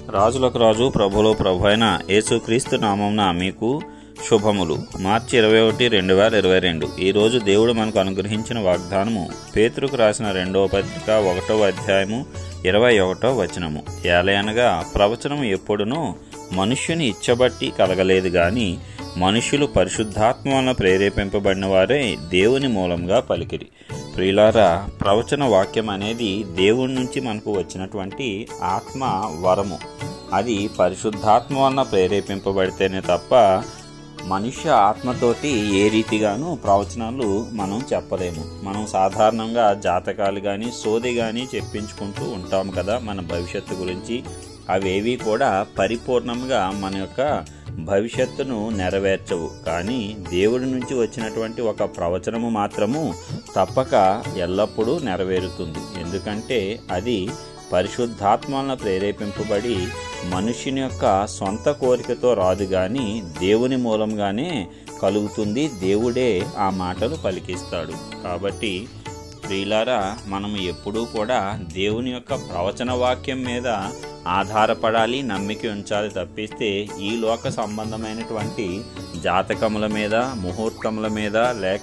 రాజులకు రాజు ప్రభులో ప్రభు అయిన యేసుక్రీస్తు నామంన మీకు శుభములు మార్చి ఇరవై ఒకటి రెండు వేల ఇరవై రెండు ఈరోజు దేవుడు మనకు అనుగ్రహించిన వాగ్దానము పేతురుకు రాసిన రెండవ పత్రిక ఒకటవ అధ్యాయము ఇరవై ఒకటో వచనము ఏలయనగా ప్రవచనము ఎప్పుడునూ మనుష్యుని ఇచ్చబట్టి కలగలేదు గాని మనుష్యులు పరిశుద్ధాత్మ వలన ప్రేరేపింపబడిన వారే దేవుని మూలంగా పలికిరి ప్రియులారా ప్రవచన వాక్యం అనేది దేవుడి నుంచి మనకు వచ్చినటువంటి ఆత్మ వరము అది పరిశుద్ధాత్మ వలన ప్రేరేపింపబడితేనే తప్ప మనుష్య ఆత్మతోటి ఏ రీతిగాను ప్రవచనాలు మనం చెప్పలేము మనం సాధారణంగా జాతకాలు కానీ సోది కానీ చెప్పించుకుంటూ ఉంటాం కదా మన భవిష్యత్తు గురించి అవేవి కూడా పరిపూర్ణంగా మన యొక్క భవిష్యత్తును నెరవేర్చవు కానీ దేవుడి నుంచి వచ్చినటువంటి ఒక ప్రవచనము మాత్రము తప్పక ఎల్లప్పుడూ నెరవేరుతుంది ఎందుకంటే అది పరిశుద్ధాత్మలను ప్రేరేపింపబడి మనుషుని యొక్క సొంత కోరికతో రాదు గాని దేవుని మూలంగానే కలుగుతుంది దేవుడే ఆ మాటలు పలికిస్తాడు కాబట్టి ప్రియులారా మనం ఎప్పుడూ కూడా దేవుని యొక్క ప్రవచన వాక్యం మీద ఆధారపడాలి నమ్మిక ఉంచాలి తప్పిస్తే ఈ లోక సంబంధమైనటువంటి జాతకముల మీద ముహూర్తముల మీద లేక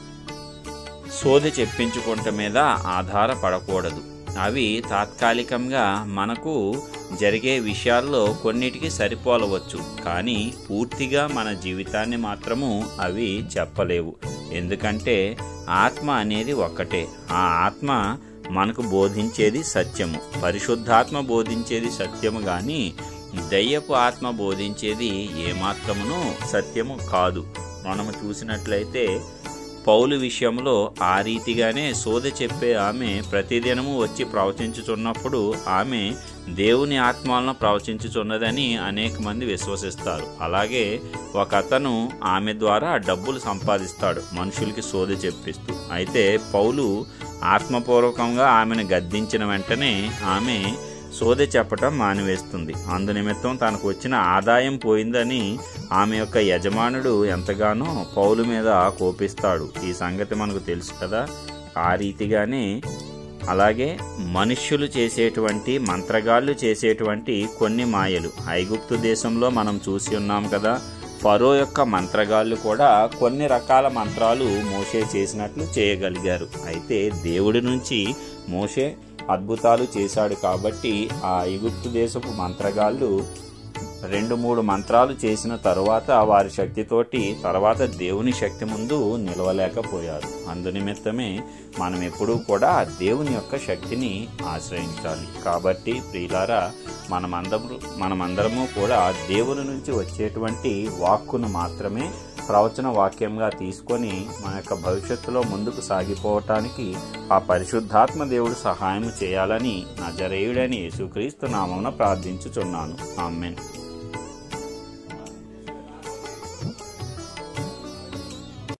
సోది చెప్పించుకుంట మీద ఆధారపడకూడదు అవి తాత్కాలికంగా మనకు జరిగే విషయాల్లో కొన్నిటికి సరిపోలవచ్చు కానీ పూర్తిగా మన జీవితాన్ని మాత్రము అవి చెప్పలేవు ఎందుకంటే ఆత్మ అనేది ఒక్కటే ఆ ఆత్మ మనకు బోధించేది సత్యము పరిశుద్ధాత్మ బోధించేది సత్యము కానీ దయ్యపు ఆత్మ బోధించేది ఏమాత్రమును సత్యము కాదు మనము చూసినట్లయితే పౌలు విషయంలో ఆ రీతిగానే సోద చెప్పే ఆమె ప్రతిదినము వచ్చి ప్రవచించుచున్నప్పుడు ఆమె దేవుని ఆత్మలను ప్రవచించుచున్నదని అనేక మంది విశ్వసిస్తారు అలాగే ఒక అతను ఆమె ద్వారా డబ్బులు సంపాదిస్తాడు మనుషులకి సోద చెప్పిస్తూ అయితే పౌలు ఆత్మపూర్వకంగా ఆమెను గద్దించిన వెంటనే ఆమె సోదె చెప్పటం మానివేస్తుంది అందునిమిత్తం తనకు వచ్చిన ఆదాయం పోయిందని ఆమె యొక్క యజమానుడు ఎంతగానో పౌలు మీద కోపిస్తాడు ఈ సంగతి మనకు తెలుసు కదా ఆ రీతిగానే అలాగే మనుష్యులు చేసేటువంటి మంత్రగాళ్ళు చేసేటువంటి కొన్ని మాయలు ఐగుప్తు దేశంలో మనం చూసి ఉన్నాం కదా ఫరో యొక్క మంత్రగాళ్ళు కూడా కొన్ని రకాల మంత్రాలు మోషే చేసినట్లు చేయగలిగారు అయితే దేవుడి నుంచి మోషే అద్భుతాలు చేశాడు కాబట్టి ఆ ఐగుప్తు దేశపు మంత్రగాళ్ళు రెండు మూడు మంత్రాలు చేసిన తరువాత వారి శక్తితోటి తర్వాత దేవుని శక్తి ముందు నిలవలేకపోయారు అందునిమిత్తమే మనం ఎప్పుడూ కూడా దేవుని యొక్క శక్తిని ఆశ్రయించాలి కాబట్టి ప్రియులారా మనమందరూ మనమందరము కూడా దేవుని నుంచి వచ్చేటువంటి వాక్కును మాత్రమే ప్రవచన వాక్యంగా తీసుకొని మన యొక్క భవిష్యత్తులో ముందుకు సాగిపోవటానికి ఆ పరిశుద్ధాత్మ దేవుడు సహాయం చేయాలని నజరేయుడని యేసుక్రీస్తు నామమున ప్రార్థించుచున్నాను ఆమెన్